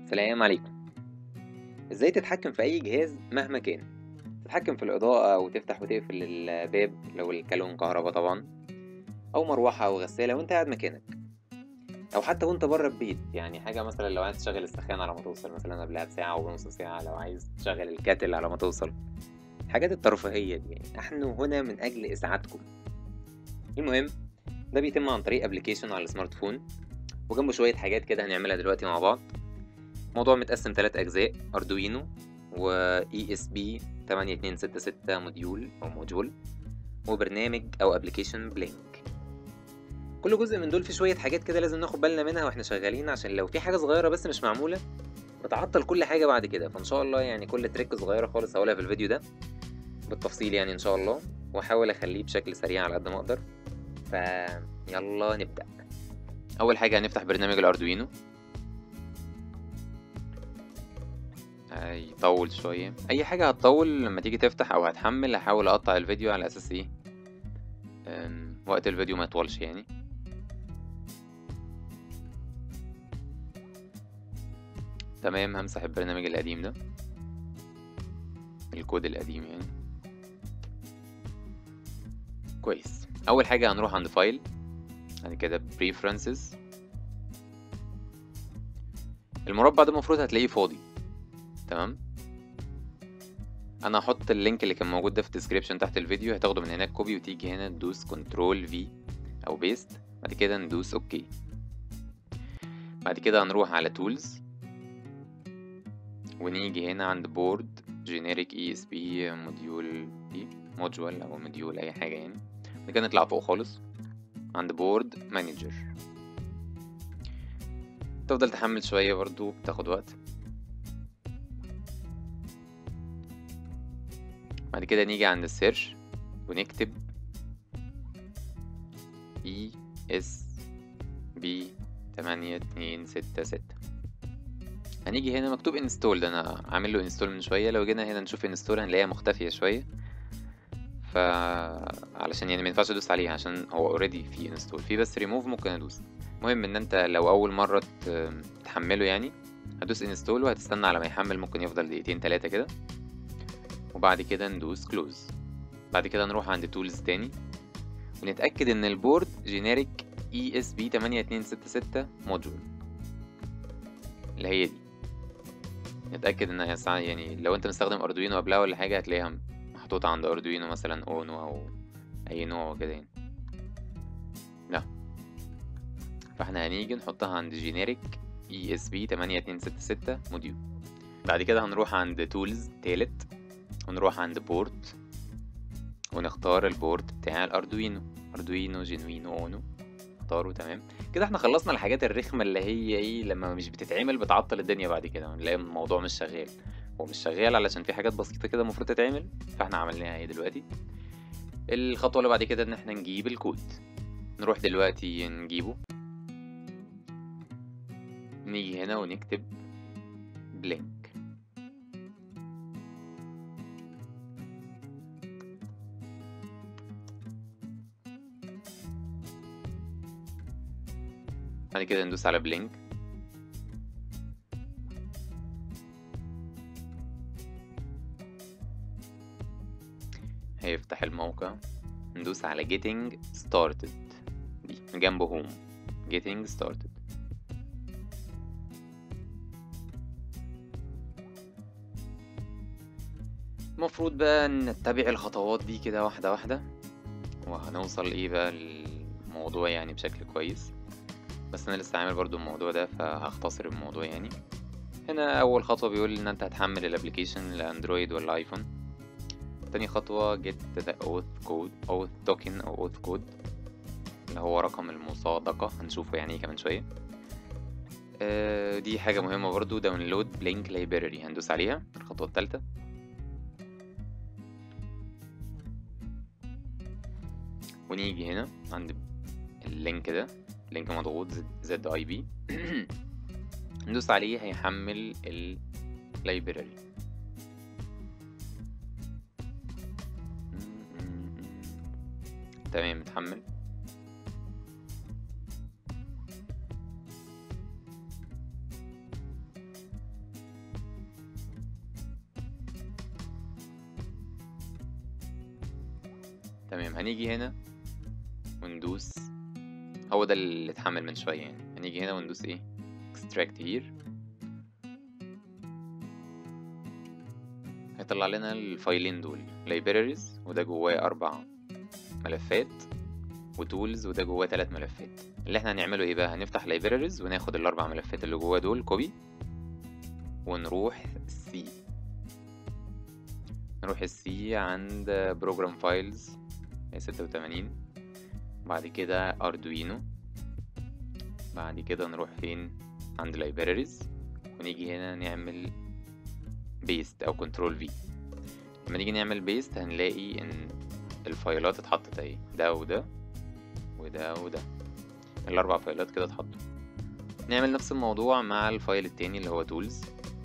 سلام عليكم ازاي تتحكم في اي جهاز مهما كان تتحكم في الاضاءة وتفتح وتقفل الباب لو الكالون كهربا طبعا او مروحة او غسالة وانت قاعد مكانك او حتى وانت بره البيت يعني حاجة مثلا لو عايز تشغل السخان على ما توصل مثلا قبلها بساعة او بنص ساعة لو عايز تشغل الكاتل على ما توصل الحاجات الترفيهية دي يعني نحن هنا من اجل اسعادكم المهم ده بيتم عن طريق ابلكيشن على السمارت فون وجنبه شوية حاجات كده هنعملها دلوقتي مع بعض الموضوع متقسم تلات أجزاء أردوينو و ESP 8266 موديول أو موديول وبرنامج أو أبلكيشن بلينك كل جزء من دول فيه شوية حاجات كده لازم ناخد بالنا منها واحنا شغالين عشان لو في حاجة صغيرة بس مش معمولة بتعطل كل حاجة بعد كده فإن شاء الله يعني كل تريك صغيرة خالص هقولها في الفيديو ده بالتفصيل يعني إن شاء الله وأحاول أخليه بشكل سريع على قد ما أقدر فيلا نبدأ أول حاجة هنفتح برنامج الأردوينو هيطول شوية أي حاجة هتطول لما تيجي تفتح أو هتحمل هحاول أقطع الفيديو على أساس إيه أم، وقت الفيديو ما يطولش يعني تمام همسح البرنامج القديم ده الكود القديم يعني كويس أول حاجة هنروح عند فايل بعد كده preferences المربع ده المفروض هتلاقيه فاضي تمام انا هحط اللينك اللي كان موجود ده في الديسكريبشن تحت الفيديو هتاخده من هناك كوبي وتيجي هنا تدوس كنترول في او بيست بعد كده ندوس اوكي بعد كده هنروح على تولز ونيجي هنا عند بورد جينيريك اي اس بي موديول دي موديول او موديول اي حاجه يعني بعد كده نطلع فوق خالص عند بورد مانجر تفضل تحمل شويه برضو بتاخد وقت بعد كده نيجي عند السيرش ونكتب اي اس بي تمانية اتنين ستة ستة هنيجي هنا مكتوب انستول ده انا عامل له انستول من شوية لو جينا هنا نشوف انستول هنلاقيها مختفية شوية ف علشان يعني مينفعش ادوس عليها عشان هو اوريدي في انستول في بس ريموف ممكن ادوس المهم ان انت لو اول مرة ت- تحمله يعني هدوس انستول وهتستنى على ما يحمل ممكن يفضل دقيقتين تلاتة كده وبعد كده ندوس كلوز بعد كده نروح عند تولز تاني ونتأكد ان البورد جينيريك اي اس بي 8266 موديول اللي هي دي نتأكد ان يسع- يعني لو انت مستخدم اردوينو قبلها ولا حاجة هتلاقيها محطوطة عند اردوينو مثلا اونو او اي نوع كده يعني لا فاحنا هنيجي نحطها عند جينيريك اي اس بي 8266 موديول بعد كده هنروح عند تولز تالت ونروح عند بورت ونختار البورت بتاع الاردوينو اردوينو جينوينو اونو اختاره تمام كده احنا خلصنا الحاجات الرخمه اللي هي ايه لما مش بتتعمل بتعطل الدنيا بعد كده نلاقي الموضوع مش شغال هو مش شغال علشان في حاجات بسيطه كده المفروض تتعمل فاحنا عملناها اهي دلوقتي الخطوه اللي بعد كده ان احنا نجيب الكود نروح دلوقتي نجيبه نيجي هنا ونكتب بلينك بعد كده ندوس على بلينك هيفتح الموقع ندوس على getting started دي جنبه home getting started المفروض بقى نتبع الخطوات دي كده واحدة واحدة وهنوصل ايه بقى للموضوع يعني بشكل كويس بس انا لسه عامل برضو الموضوع ده فهختصر الموضوع يعني هنا اول خطوه بيقول ان انت هتحمل الابليكيشن لاندرويد ولا ايفون تاني خطوه get the auth code auth token او auth code اللي هو رقم المصادقه هنشوفه يعني ايه كمان شويه آه، دي حاجه مهمه برضو داونلود بلينك لايبراري هندوس عليها الخطوه الثالثه ونيجي هنا عند اللينك ده لينك مضغوط زد اي بي ندوس عليه هيحمل اللايبراري تمام اتحمل تمام هنيجي هنا وندوس هو ده اللي اتحمل من شوية يعني هنيجي هنا وندوس ايه extract here هيطلع لنا الفايلين دول libraries وده جواه أربع ملفات وتولز وده جواه تلات ملفات اللي احنا هنعمله ايه بقى هنفتح libraries وناخد الأربع ملفات اللي جواه دول كوبي ونروح سي نروح السي عند بروجرام فايلز ستة وتمانين بعد كده اردوينو بعد كده نروح فين عند libraries ونيجي هنا نعمل بيست او كنترول في لما نيجي نعمل بيست هنلاقي ان الفايلات اتحطت اهي ده وده وده وده الاربع فايلات كده اتحطوا نعمل نفس الموضوع مع الفايل التاني اللي هو تولز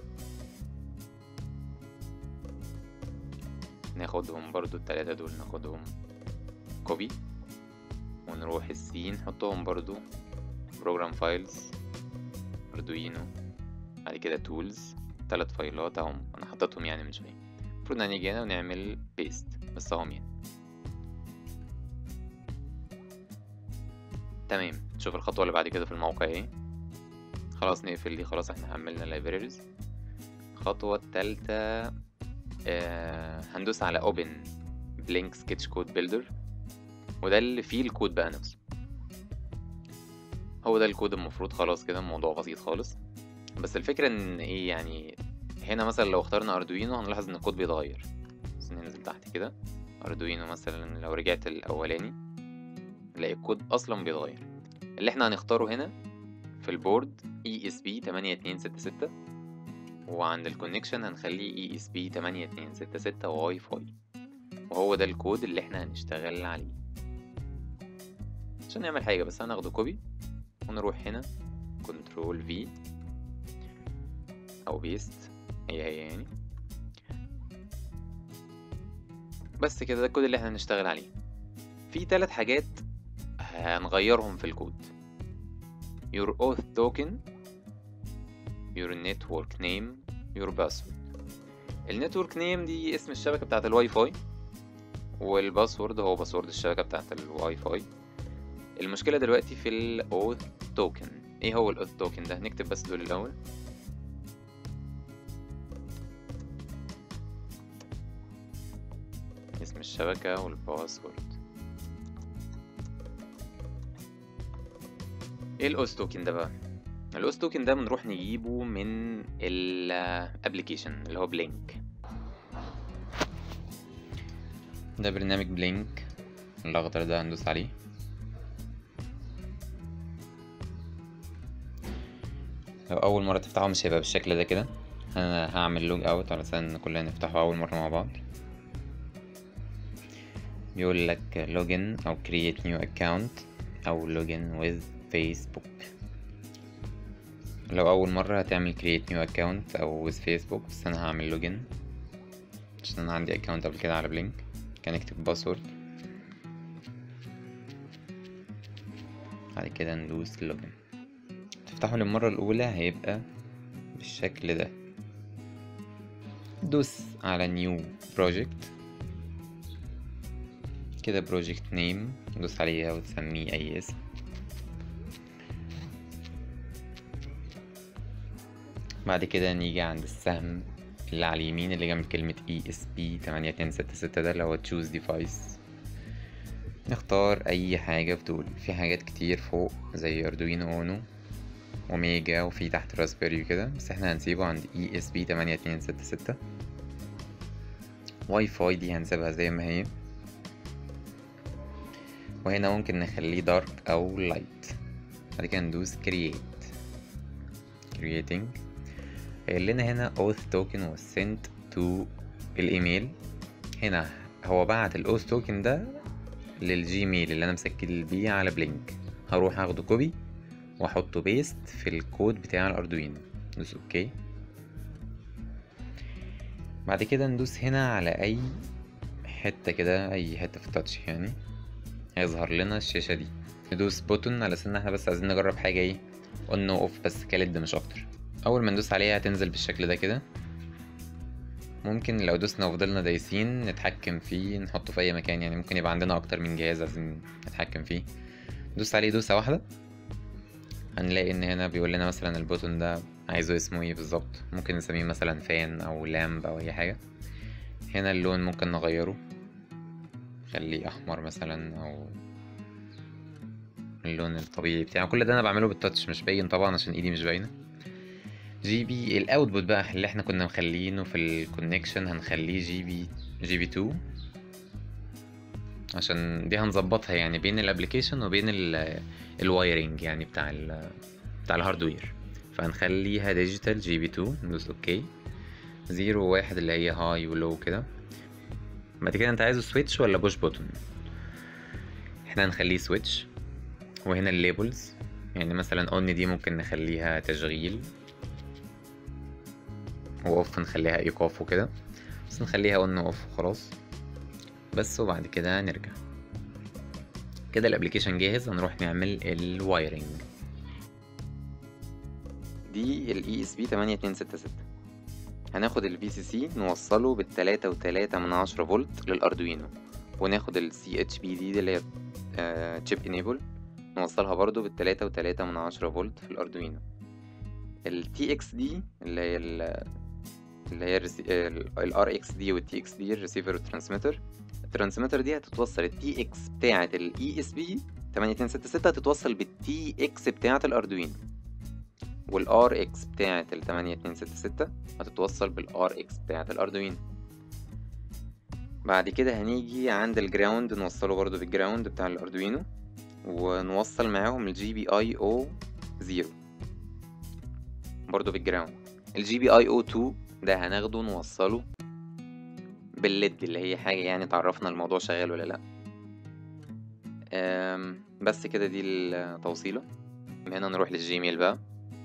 ناخدهم برضو التلاتة دول ناخدهم كوبي ونروح السي نحطهم برضو بروجرام فايلز اردوينو بعد كده تولز تلات فايلات اهم انا حطيتهم يعني من شويه المفروض هنيجي هنا ونعمل بيست بس اهم يعني تمام نشوف الخطوه اللي بعد كده في الموقع ايه خلاص نقفل دي خلاص احنا حملنا libraries الخطوه التالتة آه هندوس على open blank sketch code builder وده اللي فيه الكود بقى نفسه هو ده الكود المفروض خلاص كده الموضوع بسيط خالص بس الفكرة ان ايه يعني هنا مثلا لو اخترنا اردوينو هنلاحظ ان الكود بيتغير بس ننزل تحت كده اردوينو مثلا لو رجعت الاولاني نلاقي الكود اصلا بيتغير اللي احنا هنختاره هنا في البورد اي اس بي 8266 وعند الكونكشن هنخليه اي اس بي 8266 واي فاي وهو ده الكود اللي احنا هنشتغل عليه عشان نعمل حاجة بس هناخده كوبي ونروح هنا كنترول في او بيست هي هي يعني بس كده ده الكود اللي احنا هنشتغل عليه في ثلاث حاجات هنغيرهم في الكود your auth token your network name your password النتورك نيم دي اسم الشبكة بتاعة الواي فاي والباسورد هو باسورد الشبكة بتاعة الواي فاي المشكلة دلوقتي في الاوث توكن ايه هو الاوث توكن ده نكتب بس دول الاول اسم الشبكة والباسورد ايه الاوث توكن ده بقى الاوث توكن ده بنروح نجيبه من الابليكيشن اللي هو بلينك ده برنامج بلينك الاخضر ده هندوس عليه لو اول مره تفتحه مش هيبقى بالشكل ده كده انا هعمل لوج اوت علشان كلنا نفتحه اول مره مع بعض بيقول لك لوجن او create new account او login with facebook لو اول مره هتعمل create new account او with facebook بس انا هعمل لوجن عشان انا عندي account قبل كده على بلينك كان اكتب باسورد بعد كده ندوس لوجن تفتحه للمرة الأولى هيبقى بالشكل ده دوس على نيو بروجكت كده بروجكت نيم دوس عليها وتسميه أي اسم بعد كده نيجي عند السهم اللي على اليمين اللي جنب كلمة ESP 8266 ده اللي هو choose device نختار أي حاجة في دول في حاجات كتير فوق زي أردوينو أونو اوميجا وفي تحت راسبيري وكده بس احنا هنسيبه عند اي اس بي تمانية اتنين ستة ستة واي فاي دي هنسيبها زي ما هي وهنا ممكن نخليه دارك او لايت بعد كده ندوس create creating قايل لنا هنا auth token was sent to الايميل هنا هو بعت الاوث توكن ده للجيميل اللي انا مسجل بيه على بلينك هروح اخده كوبي واحطه بيست في الكود بتاع الاردوينو ندوس اوكي بعد كده ندوس هنا على اي حته كده اي حته في التاتش يعني هيظهر لنا الشاشه دي ندوس بوتون على ان احنا بس عايزين نجرب حاجه ايه اون اوف بس كليد مش اكتر اول ما ندوس عليها هتنزل بالشكل ده كده ممكن لو دوسنا وفضلنا دايسين نتحكم فيه نحطه في اي مكان يعني ممكن يبقى عندنا اكتر من جهاز عايزين نتحكم فيه دوس عليه دوسة واحدة هنلاقي ان هنا بيقول لنا مثلا البوتون ده عايزه اسمه ايه بالظبط ممكن نسميه مثلا فان او لامب او اي حاجة هنا اللون ممكن نغيره خليه احمر مثلا او اللون الطبيعي بتاعه كل ده انا بعمله بالتاتش مش باين طبعا عشان ايدي مش باينه جي بي الاوتبوت بقى اللي احنا كنا مخلينه في الكونكشن هنخليه جي بي جي بي 2 عشان دي هنظبطها يعني بين الابلكيشن وبين الوايرنج يعني بتاع ال بتاع الهاردوير فهنخليها ديجيتال جي بي 2 ندوس اوكي زيرو واحد اللي هي هاي ولو كده بعد كده انت عايزه سويتش ولا بوش بوتون احنا هنخليه سويتش وهنا الليبلز يعني مثلا اون دي ممكن نخليها تشغيل واوف نخليها ايقاف وكده بس نخليها اون اوف وخلاص بس وبعد كده نرجع كده الابليكيشن جاهز هنروح نعمل الوايرنج دي الاي اس بي 8266 هناخد الفي سي سي نوصله بالتلاتة وتلاتة من عشرة فولت للاردوينو وناخد السي اتش بي دي اللي هي تشيب انيبل نوصلها برضو بالتلاتة وتلاتة من عشرة فولت في الاردوينو التي اكس دي اللي هي ال اللي هي الار اكس دي والتي اكس دي الريسيفر والترانسميتر الترانسميتر دي هتتوصل التي اكس بتاعة الاي اس بي 8266 هتتوصل بالتي اكس بتاعة الاردوينو والار اكس بتاعة ال 8266 هتتوصل بالار اكس بتاعة الاردوينو بعد كده هنيجي عند الجراوند نوصله برضو بالجراوند بتاع الاردوينو ونوصل معاهم الجي بي اي او 0 برضو بالجراوند الجي بي اي او 2 ده هناخده نوصله بالليد اللي هي حاجة يعني تعرفنا الموضوع شغال ولا لأ بس كده دي التوصيلة من هنا نروح للجيميل بقى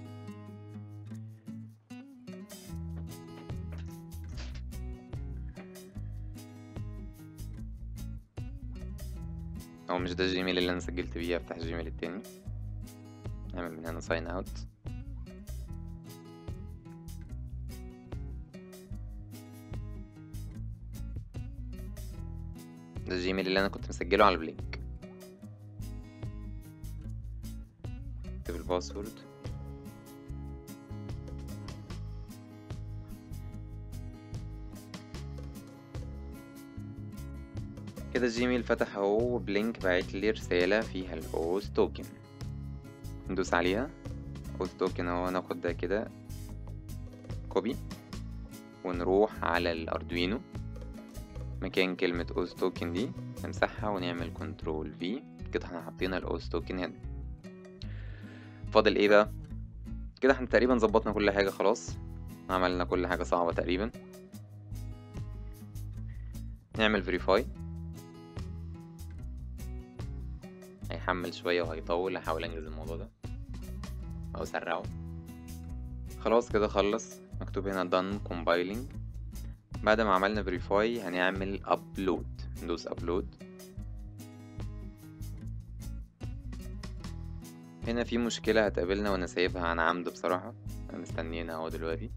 هو مش ده الجيميل اللي انا سجلت بيه افتح الجيميل التاني نعمل من هنا ساين اوت ده الجيميل اللي انا كنت مسجله على البلينك اكتب الباسورد كده الجيميل فتح اهو بلينك باعت لي رسالة فيها الاوس توكن ندوس عليها اوس توكن اهو ناخد ده كده كوبي ونروح على الاردوينو مكان كلمة اوس توكن دي نمسحها ونعمل كنترول في كده احنا حطينا الاوس توكن هنا فاضل ايه بقى كده احنا تقريبا ظبطنا كل حاجة خلاص عملنا كل حاجة صعبة تقريبا نعمل فيريفاي هيحمل شوية وهيطول هحاول انجز الموضوع ده او اسرعه خلاص كده خلص مكتوب هنا done compiling بعد ما عملنا verify هنعمل upload ندوس upload هنا في مشكلة هتقابلنا وانا سايبها عن عمد بصراحة انا مستنيينها اهو دلوقتي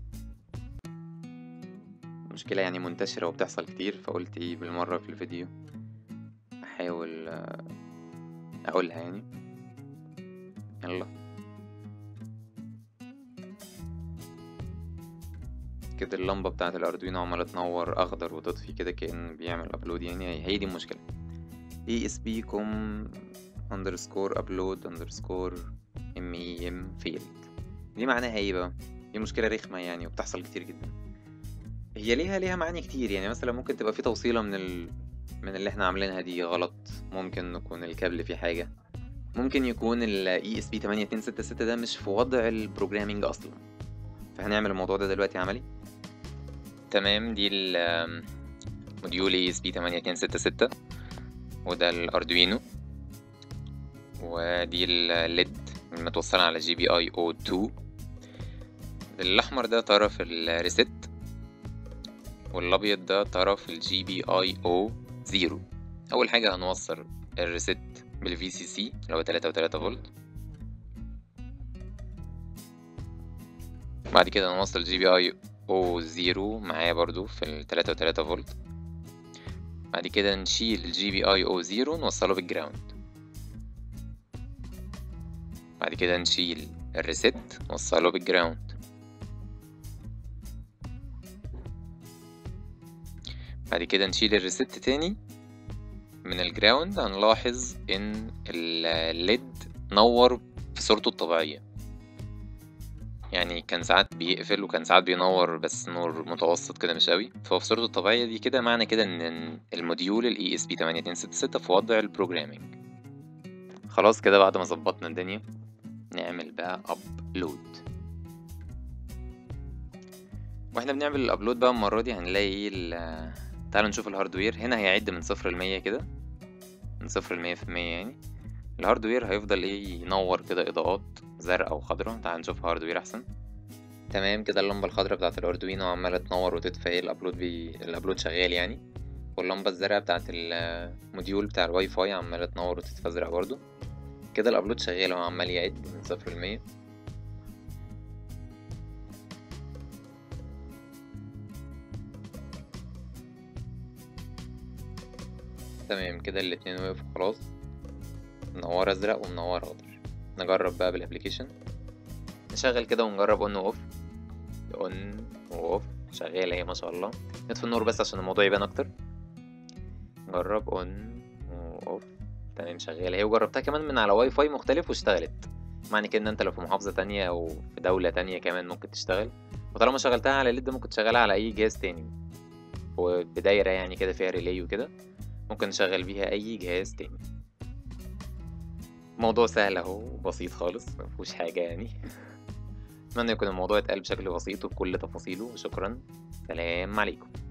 مشكلة يعني منتشرة وبتحصل كتير فقلت ايه بالمرة في الفيديو احاول اقولها يعني يلا كده اللمبة بتاعة الأردوينو عمالة تنور أخضر وتطفي كده كأن بيعمل أبلود يعني هي دي المشكلة اي اس بي كوم underscore upload underscore ام اي ام failed دي معناها ايه بقى دي مشكلة رخمة يعني وبتحصل كتير جدا هي ليها ليها معاني كتير يعني مثلا ممكن تبقى في توصيلة من ال... من اللي احنا عاملينها دي غلط ممكن يكون الكابل فيه حاجة ممكن يكون ال ESP 8266 ده مش في وضع البروجرامينج اصلا فهنعمل الموضوع ده دلوقتي عملي تمام دي ال موديول ESP 8266 وده الاردوينو ودي الليد المتوصلة على جي بي اي او 2 الاحمر ده طرف الريست والابيض ده طرف الجي بي اي او 0 اول حاجة هنوصل الريست بالفي سي سي اللي هو تلاتة وتلاتة فولت بعد كده نوصل جي بي اي او زيرو معايا برضو في التلاتة وتلاتة فولت بعد كده نشيل الجي بي اي او زيرو نوصله بالجراوند بعد كده نشيل الريست نوصله بالجراوند بعد كده نشيل الريست تاني من الجراوند هنلاحظ ان الليد نور في صورته الطبيعية يعني كان ساعات بيقفل وكان ساعات بينور بس نور متوسط كده مش قوي فهو في صورته الطبيعية دي كده معنى كده ان الموديول ال ESP8266 في وضع البروجرامينج خلاص كده بعد ما ظبطنا الدنيا نعمل بقى ابلود واحنا بنعمل الابلود بقى المرة دي هنلاقي ال تعالوا نشوف الهاردوير هنا هيعد من صفر لمية كده من صفر لمية في المية يعني الهاردوير هيفضل ايه ينور كده اضاءات زرقاء وخضراء تعال نشوف هاردوير احسن تمام كده اللمبة الخضراء بتاعة الاردوينو عمالة تنور وتطفي ايه الابلود بي... الابلود شغال يعني واللمبة الزرقاء بتاعة الموديول بتاع الواي فاي عمالة تنور وتطفي ازرق برضو كده الابلود شغال اهو عمال يعد من صفر لمية تمام كده الاتنين وقفوا خلاص منور ازرق ومنور اخضر نجرب بقى بالابليكيشن نشغل كده ونجرب اون واوف اون واوف شغاله اهي ما شاء الله نطفي النور بس عشان الموضوع يبان اكتر نجرب اون واوف تمام شغاله اهي وجربتها كمان من على واي فاي مختلف واشتغلت معنى كده ان انت لو في محافظه تانية او في دوله تانية كمان ممكن تشتغل وطالما شغلتها على ليد ممكن تشغلها على اي جهاز تاني وبدايره يعني كده فيها ريلي وكده ممكن نشغل بيها اي جهاز تاني موضوع سهل اهو بسيط خالص مفهوش حاجة يعني اتمنى يكون الموضوع اتقال بشكل بسيط وبكل تفاصيله وشكرا سلام عليكم